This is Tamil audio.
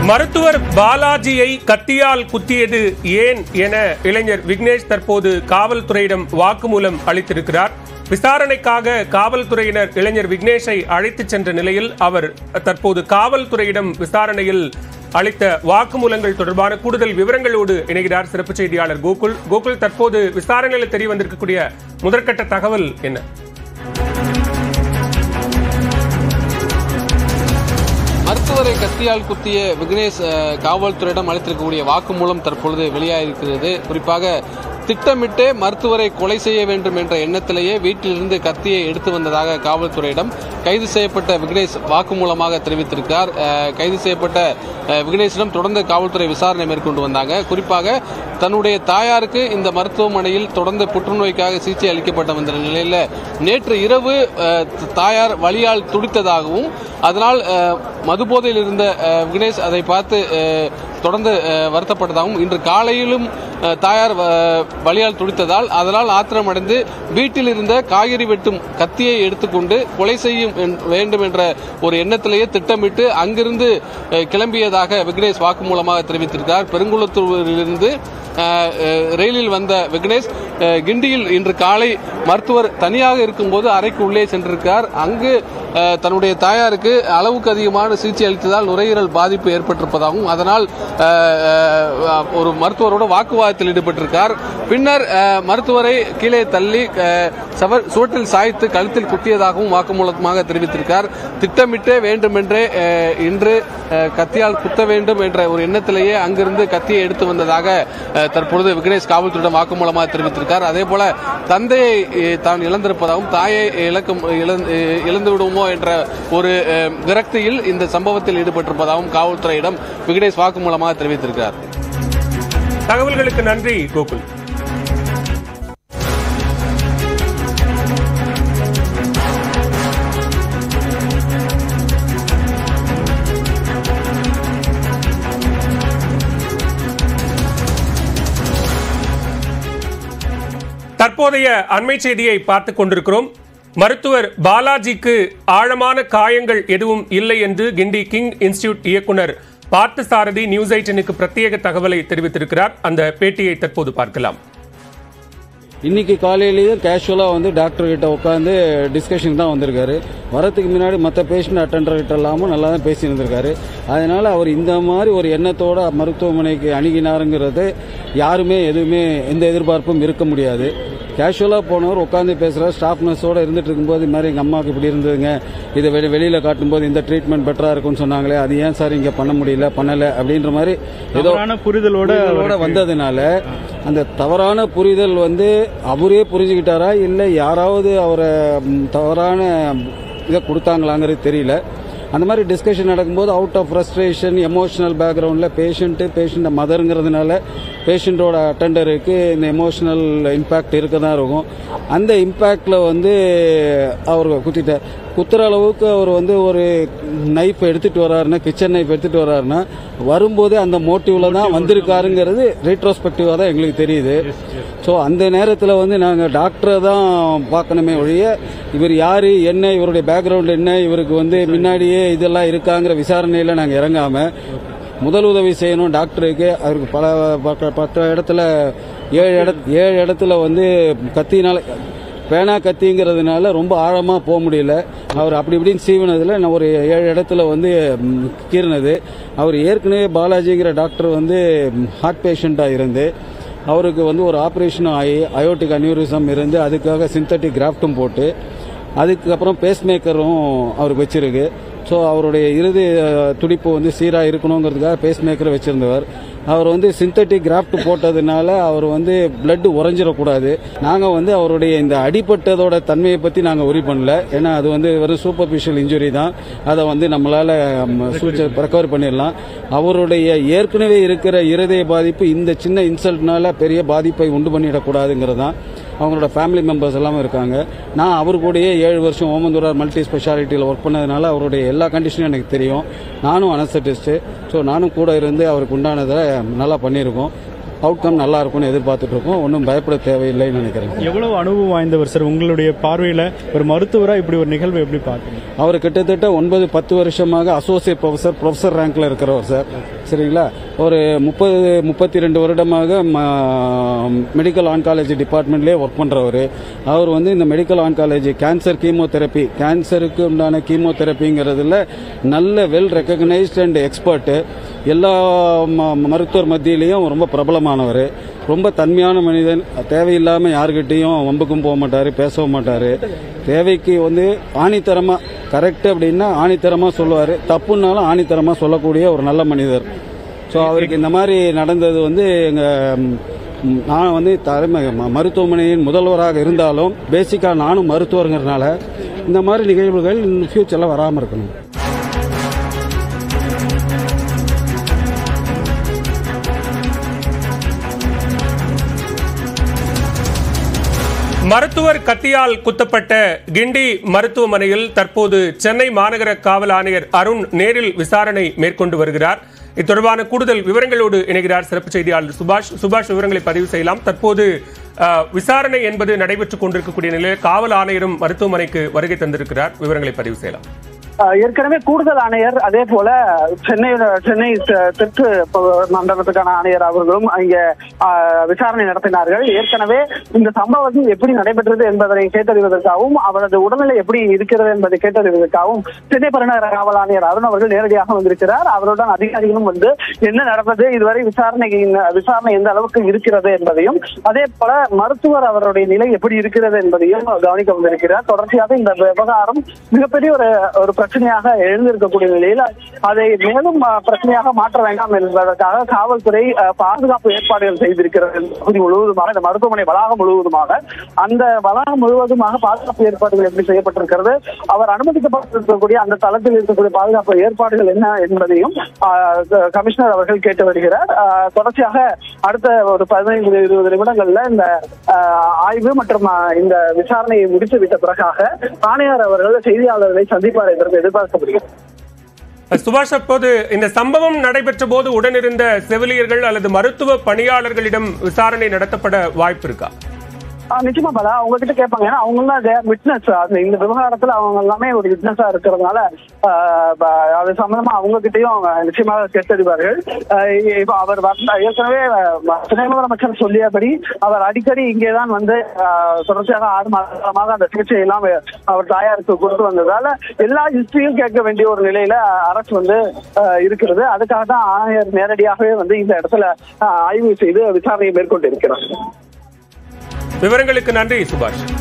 மருத்துவர் பாலாஜியை கத்தியால் குத்தியது ஏன் என இளைஞர் விக்னேஷ் தற்போது காவல்துறையிடம் வாக்குமூலம் அளித்திருக்கிறார் விசாரணைக்காக காவல்துறையினர் இளைஞர் விக்னேஷை அழைத்துச் சென்ற நிலையில் அவர் தற்போது காவல்துறையிடம் விசாரணையில் அளித்த வாக்குமூலங்கள் தொடர்பான கூடுதல் விவரங்களோடு இணைகிறார் சிறப்பு செய்தியாளர் கோகுல் கோகுல் தற்போது விசாரணையில் தெரிய வந்திருக்கக்கூடிய முதற்கட்ட தகவல் என்ன மருத்துவரை கத்தியால் குத்திய விக்னேஷ் அஹ், காவல்துறையிடம் அளித்திருக்கக்கூடிய வாக்குமூலம் தற்பொழுது வெளியாகிருக்கிறது குறிப்பாக திட்டமிட்டே மருத்துவரை கொலை செய்ய வேண்டும் என்ற எண்ணத்திலேயே வீட்டிலிருந்து கத்தியை எடுத்து வந்ததாக காவல்துறையிடம் கைது செய்யப்பட்ட விக்னேஷ் வாக்குமூலமாக தெரிவித்திருக்கிறார் அஹ், கைது செய்யப்பட்ட அஹ், விக்னேஷிடம் தொடர்ந்து காவல்துறை விசாரணை மேற்கொண்டு வந்தாங்க குறிப்பாக தன்னுடைய தாயாருக்கு இந்த மருத்துவமனையில் தொடர்ந்து புற்றுநோய்க்காக சிகிச்சை அளிக்கப்பட்ட வந்த நிலையில் நேற்று இரவு அஹ், தாயார் வலியால் துடித்ததாகவும் அதனால் அஹ், மதுபோதையில் இருந்த அஹ், விக்னேஷ் அதை பார்த்து அஹ், தொடர்ந்து அஹ், வருத்தப்பட்டதாகவும் இன்று காலையிலும் அஹ், தாயார் வ- வலியால் துடித்ததால் அதனால் ஆத்திரமடைந்து வீட்டில் இருந்த காய்கறி வெட்டும் கத்தியை எடுத்துக்கொண்டு கொலை செய்யும் என்- வேண்டும் என்ற ஒரு எண்ணத்திலேயே திட்டமிட்டு அங்கிருந்து அஹ், கிளம்பியதாக விக்னேஷ் வாக்குமூலமாக தெரிவித்திருக்கிறார் பெருங்குளத்தூரிலிருந்து அஹ், அஹ், ரயிலில் வந்த விக்னேஷ் அஹ், கிண்டியில் இன்று காலை மருத்துவர் தனியாக இருக்கும்போது அறைக்கு உள்ளே சென்றிருக்கிறார் அங்கு அஹ், தன்னுடைய தாயாருக்கு அளவுக்கு அதிகமான சிகிச்சை அளித்ததால் நுரையீரல் பாதிப்பு ஏற்பட்டிருப்பதாகவும் அதனால் அஹ், அஹ், ஒரு மருத்துவரோட வாக்குவாதத்தில் ஈடுபட்டிருக்கார் பின்னர் அஹ், மருத்துவரை கீழே தள்ளி அஹ், சவர் சுவற்றில் சாய்த்து கழுத்தில் குத்தியதாகவும் வாக்குமூலமாக தெரிவித்திருக்கார் திட்டமிட்டே வேண்டுமென்றே அஹ், இன்று அஹ், கத்தியால் குத்த வேண்டும் என்ற ஒரு எண்ணத்திலேயே அங்கிருந்து கத்தியை எடுத்து வந்ததாக அஹ், தற்பொழுது விக்னேஷ் காவல்துறையிடம் வாக்குமூலமாக தெரிவித்திருக்கார் அதே போல தந்தையை அஹ், தான் இழந்திருப்பதாகவும் தாயை இழக்கும் இழந்து அஹ், இழந்து விடுவோமோ என்ற ஒரு அஹ், விரக்தியில் இந்த சம்பவத்தில் ஈடுபட்டிருப்பதாகவும் காவல்துறையிடம் விக்னேஷ் வாக்குமூலமாக தெரிவித்திருக்கிறார் தகவல்களுக்கு நன்றி கோகுல் தற்போதைய அண்மை செய்தியை பார்த்துக் கொண்டிருக்கிறோம் மருத்துவர் பாலாஜிக்கு ஆழமான காயங்கள் எதுவும் இல்லை என்று கிண்டி கிங் இன்ஸ்டிடியூட் இயக்குனர் பார்த்தசாரதி நியூஸ் எயிட்டனுக்கு பிரத்யேக தகவலை தெரிவித்திருக்கிறார் அந்த பேட்டியை தற்போது பார்க்கலாம் இன்னைக்கு காலையிலேயே கேஷுவலாக வந்து டாக்டர் கிட்ட உட்காந்து டிஸ்கஷன் தான் வந்திருக்காரு வரதுக்கு முன்னாடி மற்ற பேஷண்ட் அட்டெண்டர் கிட்ட இல்லாமல் நல்லா தான் பேசி இருந்திருக்காரு அதனால அவர் இந்த மாதிரி ஒரு எண்ணத்தோட மருத்துவமனைக்கு அணுகினாருங்கிறது யாருமே எதுவுமே எந்த எதிர்பார்ப்பும் இருக்க முடியாது கேஷுவலாக போனவர் உட்காந்து பேசுகிறார் ஸ்டாஃப் நர்ஸோட இருந்துட்டு இருக்கும்போது இது மாதிரி எங்கள் அம்மாவுக்கு இப்படி இருந்ததுங்க இதை வெளி வெளியில் காட்டும்போது இந்த ட்ரீட்மெண்ட் பெட்டராக இருக்கும்னு சொன்னாங்களே அது ஏன் சார் இங்கே பண்ண முடியல பண்ணலை அப்படின்ற மாதிரி ஏதோ தவறான புரிதலோட புரிதலோட வந்ததுனால அந்த தவறான புரிதல் வந்து அவரே புரிஞ்சுக்கிட்டாரா இல்லை யாராவது அவரை ம், தவறான இதை கொடுத்தாங்களாங்கிறது தெரியல அந்த மாதிரி டிஸ்கஷன் நடக்கும்போது அவுட் ஆஃப் ஃப்ரஸ்ட்ரேஷன் எமோஷனல் பேக்ரவுண்டில் பேஷண்ட்டு பேஷண்ட் மதருங்கிறதுனால பேஷண்ட்டோட அட்டெண்டருக்கு இந்த எமோஷனல் இம்பேக்ட் இருக்க தான் இருக்கும் அந்த இம்பேக்டில் வந்து அவர் குத்திட்டார் குத்துற அளவுக்கு அவர் வந்து ஒரு நைஃப் எடுத்துட்டு வர்றாருன்னா கிச்சன் நைஃப் எடுத்துட்டு வர்றாருன்னா வரும்போதே அந்த மோட்டிவ்ல தான் வந்திருக்காருங்கிறது ரீட்ரோஸ்பெக்டிவாக தான் எங்களுக்கு தெரியுது ஸோ அந்த நேரத்தில் வந்து நாங்கள் டாக்டரை தான் பார்க்கணுமே ஒழிய இவர் யாரு என்ன இவருடைய பேக்ரவுண்ட் என்ன இவருக்கு வந்து முன்னாடியே இதெல்லாம் இருக்காங்கிற விசாரணையில் நாங்கள் இறங்காம முதல் உதவி செய்யணும் டாக்டருக்கு அவருக்கு பல பக்க- பத்து இடத்துல ஏழு இட ஏழு இடத்துல வந்து கத்தினால பேனா கத்திங்கிறதுனால ரொம்ப ஆழமாக போக முடியல அவர் அப்படி இப்படின்னு சீவினதில் நான் ஒரு ஏழு இடத்துல வந்து ம், கீறினது அவர் ஏற்கனவே பாலாஜிங்கிற டாக்டர் வந்து ஹார்ட் பேஷண்ட்டாக இருந்து அவருக்கு வந்து ஒரு ஆப்ரேஷனும் ஆகி அயோட்டிக் அனியூரிசம் இருந்து அதுக்காக சிந்தட்டிக் கிராஃப்டும் போட்டு அதுக்கப்புறம் பேஸ் மேக்கரும் அவருக்கு வச்சிருக்கு ஸோ அவருடைய இறுதி அஹ், துடிப்பு வந்து சீராக இருக்கணுங்கிறதுக்காக பேஸ் மேக்கர் வச்சிருந்தவர் அவர் வந்து சிந்தட்டிக் கிராஃப்ட் போட்டதுனால அவர் வந்து பிளட் உறைஞ்சிடக்கூடாது நாங்கள் வந்து அவருடைய இந்த அடிபட்டதோட தன்மையை பற்றி நாங்கள் உரி பண்ணல ஏன்னா அது வந்து வெறும் சூப்பர்ஃபிஷியல் இன்ஜுரி தான் அதை வந்து நம்மளால் ரெக்கவர் பண்ணிடலாம் அவருடைய ஏற்கனவே இருக்கிற இருதய பாதிப்பு இந்த சின்ன இன்சல்ட்னால பெரிய பாதிப்பை உண்டு பண்ணிடக்கூடாதுங்கிறது தான் அவங்களோட ஃபேமிலி மெம்பர்ஸ் எல்லாமே இருக்காங்க நான் அவர் கூடயே ஏழு வருஷம் ஓமந்தூரார் மல்டி ஸ்பெஷாலிட்டியில் ஒர்க் பண்ணதுனால அவருடைய எல்லா கண்டிஷனும் எனக்கு தெரியும் நானும் அனஸ்தட்டிஸ்ட்டு ஸோ நானும் கூட இருந்து அவருக்கு உண்டானதை நல்லா பண்ணியிருக்கோம் அவுட்கம் நல்லா இருக்கும்னு எதிர்பார்த்துட்டு இருக்கோம் ஒன்றும் பயப்பட தேவையில்லைன்னு நினைக்கிறேன் எவ்வளவு அனுபவம் வாய்ந்தவர் சார் உங்களுடைய பார்வையில ஒரு மருத்துவரா இப்படி ஒரு நிகழ்வை எப்படி பார்க்குறீங்க அவர் கிட்டத்தட்ட ஒன்பது பத்து வருஷமாக அசோசியேட் ப்ரொஃபசர் ப்ரொஃபசர் ரேங்க்ல இருக்கிறவர் சார் சரிங்களா ஒரு முப்பது முப்பத்தி ரெண்டு வருடமாக மெடிக்கல் ஆன்காலஜி டிபார்ட்மெண்ட்லேயே ஒர்க் பண்ணுறவர் அவர் வந்து இந்த மெடிக்கல் ஆன்காலஜி கேன்சர் கீமோதெரப்பி கேன்சருக்கு உண்டான கீமோதெரப்பிங்கிறதுல நல்ல வெல் ரெக்கக்னைஸ்ட் அண்ட் எக்ஸ்பர்ட்டு எல்லா ம- மருத்துவர் மத்தியிலையும் ரொம்ப பிரபலமானவர் ரொம்ப தன்மையான மனிதன் தேவையில்லாமல் யாருக்கிட்டையும் வம்புக்கும் போக மாட்டார் பேசவும் மாட்டார் தேவைக்கு வந்து ஆணித்தரமாக கரெக்ட் அப்படின்னா ஆணித்தரமாக சொல்லுவார் தப்புன்னாலும் ஆணித்தரமாக சொல்லக்கூடிய ஒரு நல்ல மனிதர் ஸோ அவருக்கு இந்த மாதிரி நடந்தது வந்து எங்கள் நான் வந்து தலைமை ம- மருத்துவமனையின் முதல்வராக இருந்தாலும் பேசிக்காக நானும் மருத்துவருங்கிறதுனால இந்த மாதிரி நிகழ்வுகள் ஃபியூச்சரில் வராமல் இருக்கணும் மருத்துவர் கத்தியால் குத்தப்பட்ட கிண்டி மருத்துவமனையில் தற்போது சென்னை மாநகர காவல் ஆணையர் அருண் நேரில் விசாரணை மேற்கொண்டு வருகிறார் இது தொடர்பான கூடுதல் விவரங்களோடு இணைகிறார் சிறப்பு செய்தியாளர் சுபாஷ் சுபாஷ் விவரங்களை பதிவு செய்யலாம் தற்போது அஹ், விசாரணை என்பது நடைபெற்றுக் கொண்டிருக்கக்கூடிய நிலையில் காவல் ஆணையரும் மருத்துவமனைக்கு வருகை தந்திருக்கிறார் விவரங்களை பதிவு செய்யலாம் ஆஹ் ஏற்கனவே கூடுதல் ஆணையர் அதே போல சென்னை சென்னை தெ- தெற்கு ப- மண்டலத்துக்கான ஆணையர் அவர்களும் இங்க ஆஹ், விசாரணை நடத்தினார்கள் ஏற்கனவே இந்த சம்பவம் எப்படி நடைபெற்றது என்பதனை கேட்டறிவதற்காகவும் அவரது உடல்நிலை எப்படி இருக்கிறது என்பதை கேட்டறிவதற்காகவும் சென்னை பெருநகர காவல் ஆணையர் அருண் அவர்கள் நேரடியாக வந்திருக்கிறார் அவருடன் அதிகாரிகளும் வந்து என்ன நடந்தது இதுவரை விசாரணை விசாரணை எந்த அளவுக்கு இருக்கிறது என்பதையும் அதே போல மருத்துவர் அவருடைய நிலை எப்படி இருக்கிறது என்பதையும் கவனிக்க வந்திருக்கிறார் தொடர்ச்சியாக இந்த விவகாரம் மிகப்பெரிய ஒரு ஒரு பிரச்சனையாக எழுந்திருக்கக்கூடிய நிலையில் அதை மேலும் அஹ், பிரச்சனையாக மாற்ற வேண்டாம் என்பதற்காக காவல்துறை அஹ், பாதுகாப்பு ஏற்பாடுகள் செய்திருக்கிறது இந்த பகுதி முழுவதுமாக இந்த மருத்துவமனை வளாகம் முழுவதுமாக அந்த வளாகம் முழுவதுமாக பாதுகாப்பு ஏற்பாடுகள் எப்படி செய்யப்பட்டிருக்கிறது அவர் அனுமதிக்கப்பட்டிருக்கக்கூடிய அந்த தளத்தில் இருக்கக்கூடிய பாதுகாப்பு ஏற்பாடுகள் என்ன என்பதையும் அஹ், க- கமிஷனர் அவர்கள் கேட்டு வருகிறார் அஹ், தொடர்ச்சியாக அடுத்த ஒரு பதினைந்து இருபது நிமிடங்கள்ல இந்த அஹ், ஆய்வு மற்றும் அஹ், இந்த விசாரணையை முடித்து விட்ட பிறகாக ஆணையர் அவர்கள் செய்தியாளர்களை சந்திப்பார் என்று எதிர்பார்க்கப்படுகிறது சுபாஷ் அப்போது இந்த சம்பவம் நடைபெற்ற போது உடனிருந்த செவிலியர்கள் அல்லது மருத்துவ பணியாளர்களிடம் விசாரணை நடத்தப்பட வாய்ப்பு இருக்கா ஆஹ் நிச்சயமா பல அவங்க கிட்ட கேட்பாங்க ஏன்னா அவங்க தான் விட்னஸ் அந்த இந்த விவகாரத்துல அவங்க எல்லாமே ஒரு விட்னஸா இருக்கிறதுனால ஆஹ் ப- அது சம்பந்தமா அவங்க கிட்டயும் அவங்க நிச்சயமாக கேட்டறிவார்கள் ஆஹ் இ- இப்ப அவர் வந்த- ஏற்கனவே அஹ், துணை முதலமைச்சர் சொல்லியபடி அவர் அடிக்கடி இங்கேதான் வந்து ஆஹ், தொடர்ச்சியாக ஆறு மாத காலமாக அந்த சிகிச்சை எல்லாம் அவர் தாயாருக்கு கொடுத்து வந்ததால எல்லா ஹிஸ்டரியும் கேட்க வேண்டிய ஒரு நிலையில அரசு வந்து ஆஹ், இருக்கிறது அதுக்காக தான் ஆணையர் நேரடியாகவே வந்து இந்த இடத்துல ஆஹ், ஆய்வு செய்து விசாரணையை மேற்கொண்டு இருக்கிறார் விவரங்களுக்கு நன்றி சுபாஷ்